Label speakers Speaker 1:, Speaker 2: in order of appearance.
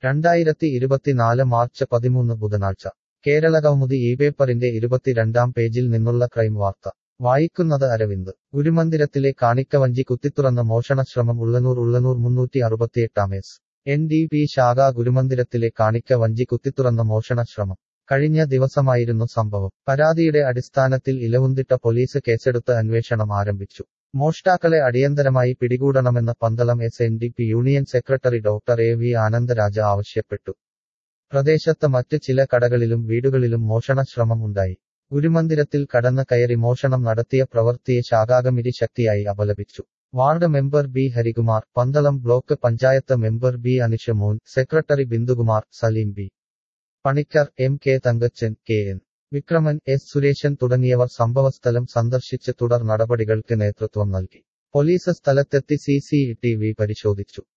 Speaker 1: രണ്ടായിരത്തി ഇരുപത്തിനാല് മാർച്ച് പതിമൂന്ന് ബുധനാഴ്ച കേരള കൗമുദി ഈ പേപ്പറിന്റെ ഇരുപത്തിരണ്ടാം പേജിൽ നിന്നുള്ള ക്രൈം വാർത്ത വായിക്കുന്നത് അരവിന്ദ് ഗുരുമന്ദിരത്തിലെ കാണിക്കവഞ്ചി കുത്തിത്തുറന്ന് മോഷണശ്രമം ഉള്ളനൂർ ഉള്ളനൂർ മുന്നൂറ്റി അറുപത്തിയെട്ടാം എസ് എൻ ഡി പി ശാഖ ഗുരുമന്ദിരത്തിലെ കാണിക്ക വഞ്ചി കുത്തിത്തുറന്ന മോഷണശ്രമം കഴിഞ്ഞ ദിവസമായിരുന്നു സംഭവം പരാതിയുടെ അടിസ്ഥാനത്തിൽ ഇലവുന്തിട്ട പോലീസ് കേസെടുത്ത് അന്വേഷണം ആരംഭിച്ചു മോഷ്ടാക്കളെ അടിയന്തരമായി പിടികൂടണമെന്ന് Pandalam S N D P union secretary doctor A V Anandaraja ആവശ്യപ്പെട്ടു പ്രദേശത്ത് മറ്റ് ചില കടകളിലും വീടുകളിലും മോഷണശ്രമം ഉണ്ടായി ഗുരുമന്ദിരത്തിൽ കടന്ന് കയറി മോഷണം നടത്തിയ പ്രവൃത്തിയെ ശാഖാകമിരി ശക്തിയായി അപലപിച്ചു ward member B Harikumar Pandalam block panchayat member B Anisha Mon secretary Bindukumar Saleem B Panicker M K Thankachan K N Vikraman S Suresan തുടങ്ങിയവർ സംഭവസ്ഥലം സന്ദർശിച്ച് തുടർ നടപടികൾക്ക് നേതൃത്വം നൽകി പോലീസ് സ്ഥലത്തെത്തി സി സി ടി വി പരിശോധിച്ചു